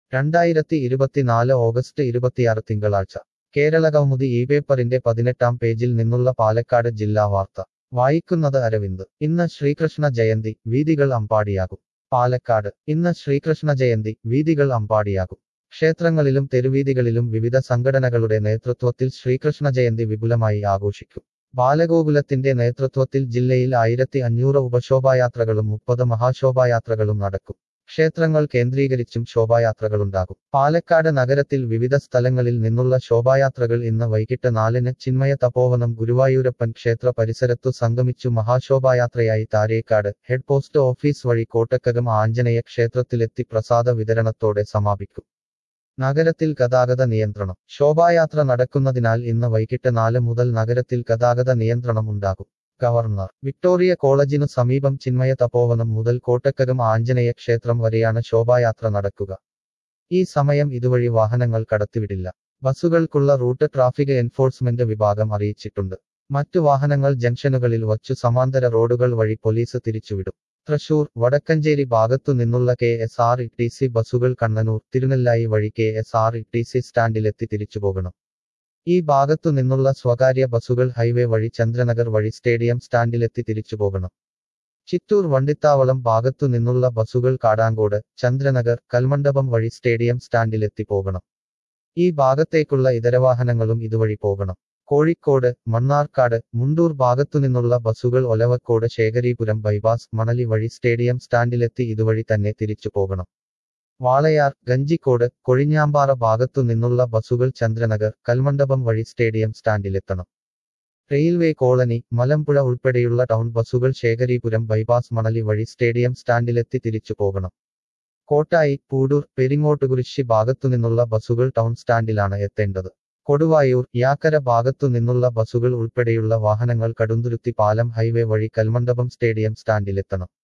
രണ്ടായിരത്തി ഇരുപത്തിനാല് ഓഗസ്റ്റ് ഇരുപത്തിയാറ് തിങ്കളാഴ്ച കേരള കൗമുദി ഈ പേപ്പറിന്റെ പതിനെട്ടാം പേജിൽ നിന്നുള്ള പാലക്കാട് ജില്ലാ വാർത്ത വായിക്കുന്നത് അരവിന്ദ് ഇന്ന് ശ്രീകൃഷ്ണ ജയന്തി വീതികൾ അമ്പാടിയാകും പാലക്കാട് ഇന്ന് ശ്രീകൃഷ്ണ ജയന്തി വീതികൾ അമ്പാടിയാകും ക്ഷേത്രങ്ങളിലും തെരുവീതികളിലും വിവിധ സംഘടനകളുടെ നേതൃത്വത്തിൽ ശ്രീകൃഷ്ണ ജയന്തി വിപുലമായി ആഘോഷിക്കും ബാലഗോകുലത്തിന്റെ നേതൃത്വത്തിൽ ജില്ലയിൽ ആയിരത്തി അഞ്ഞൂറ് ഉപശോഭായാത്രകളും മുപ്പത് മഹാശോഭായാത്രകളും നടക്കും ക്ഷേത്രങ്ങൾ കേന്ദ്രീകരിച്ചും ശോഭായാത്രകളുണ്ടാകും പാലക്കാട് നഗരത്തിൽ വിവിധ സ്ഥലങ്ങളിൽ നിന്നുള്ള ശോഭായാത്രകൾ ഇന്ന് വൈകിട്ട് നാലിന് ചിന്മയ തപോവനം ഗുരുവായൂരപ്പൻ ക്ഷേത്ര പരിസരത്തു സംഗമിച്ചു മഹാശോഭായാത്രയായി താരേക്കാട് ഹെഡ് പോസ്റ്റ് ഓഫീസ് വഴി കോട്ടക്കകം ആഞ്ജനേയ ക്ഷേത്രത്തിലെത്തി പ്രസാദ വിതരണത്തോടെ സമാപിക്കും നഗരത്തിൽ ഗതാഗത നിയന്ത്രണം ശോഭായാത്ര നടക്കുന്നതിനാൽ ഇന്ന് വൈകിട്ട് നാല് മുതൽ നഗരത്തിൽ ഗതാഗത നിയന്ത്രണം ഉണ്ടാകും ഗവർണർ വിക്ടോറിയ കോളേജിനു സമീപം ചിന്മയ തപോവനം മുതൽ കോട്ടക്കകം ആഞ്ജനേയ ക്ഷേത്രം വരെയാണ് ശോഭായാത്ര നടക്കുക ഈ സമയം ഇതുവഴി വാഹനങ്ങൾ കടത്തിവിടില്ല ബസ്സുകൾക്കുള്ള റൂട്ട് ട്രാഫിക് എൻഫോഴ്സ്മെന്റ് വിഭാഗം അറിയിച്ചിട്ടുണ്ട് മറ്റു വാഹനങ്ങൾ ജംഗ്ഷനുകളിൽ വച്ചു സമാന്തര റോഡുകൾ വഴി പോലീസ് തിരിച്ചുവിടും തൃശൂർ വടക്കഞ്ചേരി ഭാഗത്തു നിന്നുള്ള K S R T C സി ബസ്സുകൾ കണ്ണനൂർ തിരുനെല്ലായി വഴി K S R T C സി സ്റ്റാൻഡിലെത്തി തിരിച്ചുപോകണം ഈ ഭാഗത്തു നിന്നുള്ള സ്വകാര്യ ബസ്സുകൾ ഹൈവേ വഴി ചന്ദ്രനഗർ വഴി സ്റ്റേഡിയം സ്റ്റാൻഡിലെത്തി തിരിച്ചുപോകണം ചിറ്റൂർ വണ്ടിത്താവളം ഭാഗത്തു നിന്നുള്ള ബസ്സുകൾ കാടാങ്കോട് ചന്ദ്രനഗർ കൽമണ്ഡപം വഴി സ്റ്റേഡിയം സ്റ്റാൻഡിലെത്തി പോകണം ഈ ഭാഗത്തേക്കുള്ള ഇതരവാഹനങ്ങളും ഇതുവഴി പോകണം കോഴിക്കോട് മണ്ണാർക്കാട് മുണ്ടൂർ ഭാഗത്തുനിന്നുള്ള ബസ്സുകൾ ഒലവക്കോട് ശേഖരീപുരം ബൈപ്പാസ് മണലി വഴി സ്റ്റേഡിയം സ്റ്റാൻഡിലെത്തി ഇതുവഴി തന്നെ തിരിച്ചു പോകണം വാളയാർ ഗഞ്ചിക്കോട് കൊഴിഞ്ഞാമ്പാറ ഭാഗത്തു നിന്നുള്ള ബസ്സുകൾ ചന്ദ്രനഗർ കൽമണ്ഡപം വഴി സ്റ്റേഡിയം സ്റ്റാൻഡിലെത്തണം റെയിൽവേ കോളനി മലമ്പുഴ ഉൾപ്പെടെയുള്ള ടൗൺ ബസ്സുകൾ ശേഖരീപുരം ബൈപ്പാസ് മണലി വഴി സ്റ്റേഡിയം സ്റ്റാൻഡിലെത്തി തിരിച്ചു പോകണം കോട്ടായി പൂടൂർ പെരിങ്ങോട്ടുകുരിശി ഭാഗത്തുനിന്നുള്ള ബസ്സുകൾ ടൗൺ സ്റ്റാൻഡിലാണ് എത്തേണ്ടത് കൊടുവായൂർ യാക്കര ഭാഗത്തു നിന്നുള്ള ബസ്സുകൾ ഉൾപ്പെടെയുള്ള വാഹനങ്ങൾ കടുന്തുരുത്തി പാലം ഹൈവേ വഴി കൽമണ്ഡപം സ്റ്റേഡിയം സ്റ്റാൻഡിലെത്തണം